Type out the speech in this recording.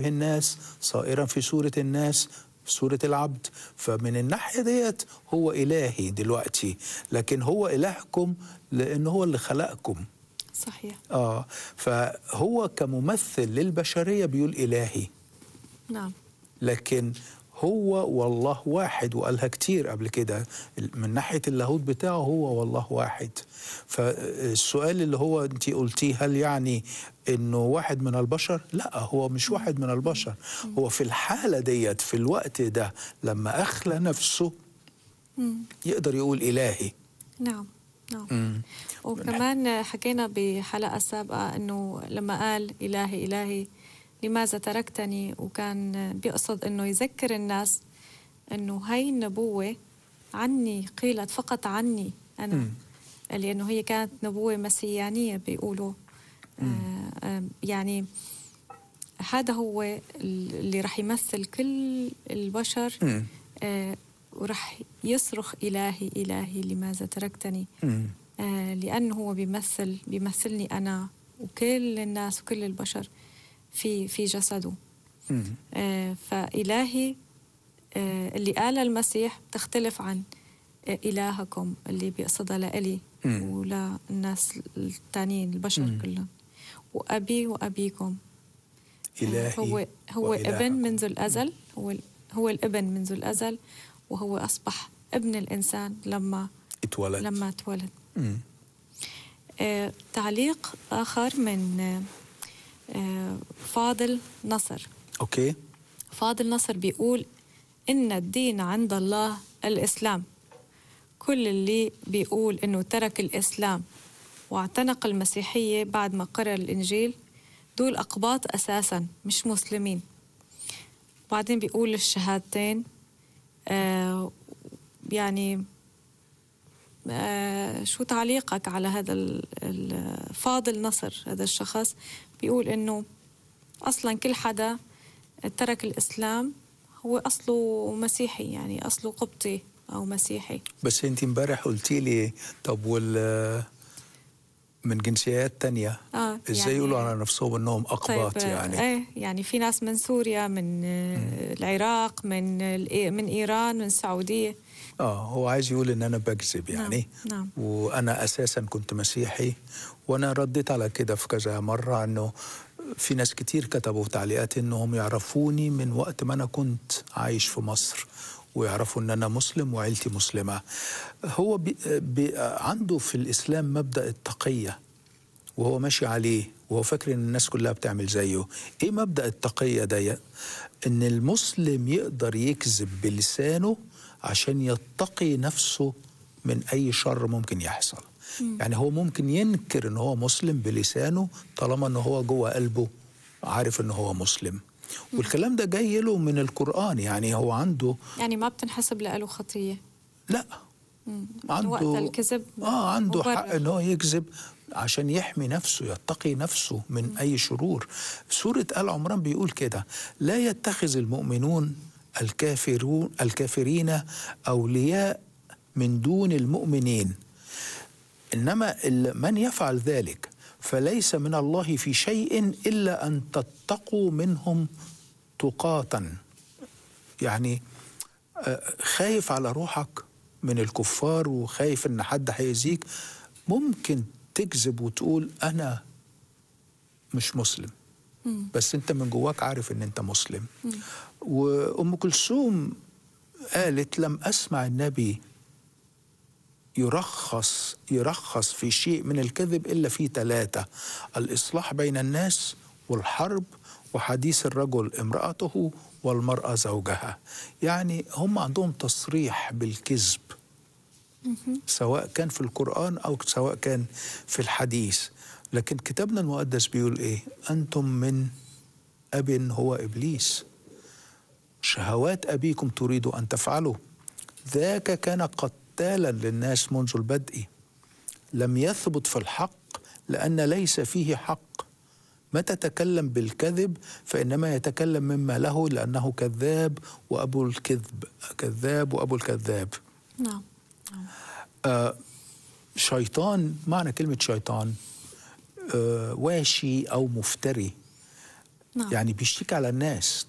الناس صائرا في صورة الناس في صورة العبد فمن الناحية ديت هو إلهي دلوقتي لكن هو إلهكم لأن هو اللي خلقكم صحيح آه فهو كممثل للبشرية بيقول إلهي نعم لكن هو والله واحد وقالها كتير قبل كده من ناحية اللاهوت بتاعه هو والله واحد فالسؤال اللي هو انت قلتيه هل يعني انه واحد من البشر لا هو مش واحد من البشر هو في الحالة ديت في الوقت ده لما أخلى نفسه مم. يقدر يقول إلهي نعم نعم مم. وكمان حكينا بحلقة سابقة أنه لما قال إلهي إلهي لماذا تركتني وكان بيقصد أنه يذكر الناس أنه هاي النبوة عني قيلت فقط عني أنا مم. لأنه هي كانت نبوة مسيانية بيقولوا آه آه يعني هذا هو اللي رح يمثل كل البشر مم. آه ورح يصرخ إلهي إلهي لماذا تركتني مم. آه لأنه هو بيمثل بيمثلني أنا وكل الناس وكل البشر في في جسده مم. آه فإلهي آه اللي قال المسيح تختلف عن آه إلهكم اللي بيقصدها لإلي مم. وللناس التانيين البشر مم. كلهم وأبي وأبيكم آه، إلهي هو هو وإلهكم. ابن منذ الأزل هو هو الابن منذ الأزل وهو أصبح ابن الإنسان لما اتولد لما اتولد مم. آه، تعليق آخر من آه، آه، فاضل نصر أوكي فاضل نصر بيقول إن الدين عند الله الإسلام كل اللي بيقول إنه ترك الإسلام واعتنق المسيحية بعد ما قرأ الإنجيل دول أقباط أساسا مش مسلمين بعدين بيقول الشهادتين آه يعني آه شو تعليقك على هذا ال- ال- فاضل نصر هذا الشخص بيقول إنه أصلا كل حدا ترك الإسلام هو أصله مسيحي يعني أصله قبطي أو مسيحي بس انت امبارح قلتي لي طب وال من جنسيات تانية آه ازاي يعني- يقولوا على نفسهم انهم اقباط طيب يعني ايه يعني في ناس من سوريا من آه، العراق من الإي- من ايران من السعوديه اه هو عايز يقول ان انا بكذب يعني نعم، نعم. وانا اساسا كنت مسيحي وانا رديت على كده في كذا مره انه في ناس كتير كتبوا تعليقات انهم يعرفوني من وقت ما انا كنت عايش في مصر ويعرفوا ان انا مسلم وعيلتي مسلمه هو بي بي عنده في الاسلام مبدا التقيه وهو ماشي عليه وهو فاكر ان الناس كلها بتعمل زيه ايه مبدا التقيه ده ان المسلم يقدر يكذب بلسانه عشان يتقي نفسه من اي شر ممكن يحصل يعني هو ممكن ينكر ان هو مسلم بلسانه طالما ان هو جوه قلبه عارف ان هو مسلم والكلام ده جاي له من القرآن يعني هو عنده يعني ما بتنحسب له خطيه لا مم. عنده وقت الكذب اه عنده مبرر. حق ان هو يكذب عشان يحمي نفسه يتقي نفسه من اي شرور سوره ال عمران بيقول كده لا يتخذ المؤمنون الكافرون الكافرين اولياء من دون المؤمنين انما ال- من يفعل ذلك فليس من الله في شيء الا ان تتقوا منهم تقاتا يعني آه، خايف على روحك من الكفار وخايف ان حد هيأذيك ممكن تكذب وتقول انا مش مسلم مم. بس انت من جواك عارف ان انت مسلم وام كلثوم قالت لم اسمع النبي يرخص يرخص في شيء من الكذب الا في ثلاثه الاصلاح بين الناس والحرب وحديث الرجل امراته والمراه زوجها يعني هم عندهم تصريح بالكذب سواء كان في القرآن أو سواء كان في الحديث لكن كتابنا المقدس بيقول إيه أنتم من أب هو إبليس شهوات أبيكم تريدوا أن تفعلوا ذاك كان قتالا للناس منذ البدء لم يثبت في الحق لأن ليس فيه حق متى تكلم بالكذب فإنما يتكلم مما له لأنه كذاب وأبو الكذب كذاب وأبو الكذاب نعم نعم آه شيطان معنى كلمة شيطان آه واشي أو مفتري نعم. يعني بيشتكي على الناس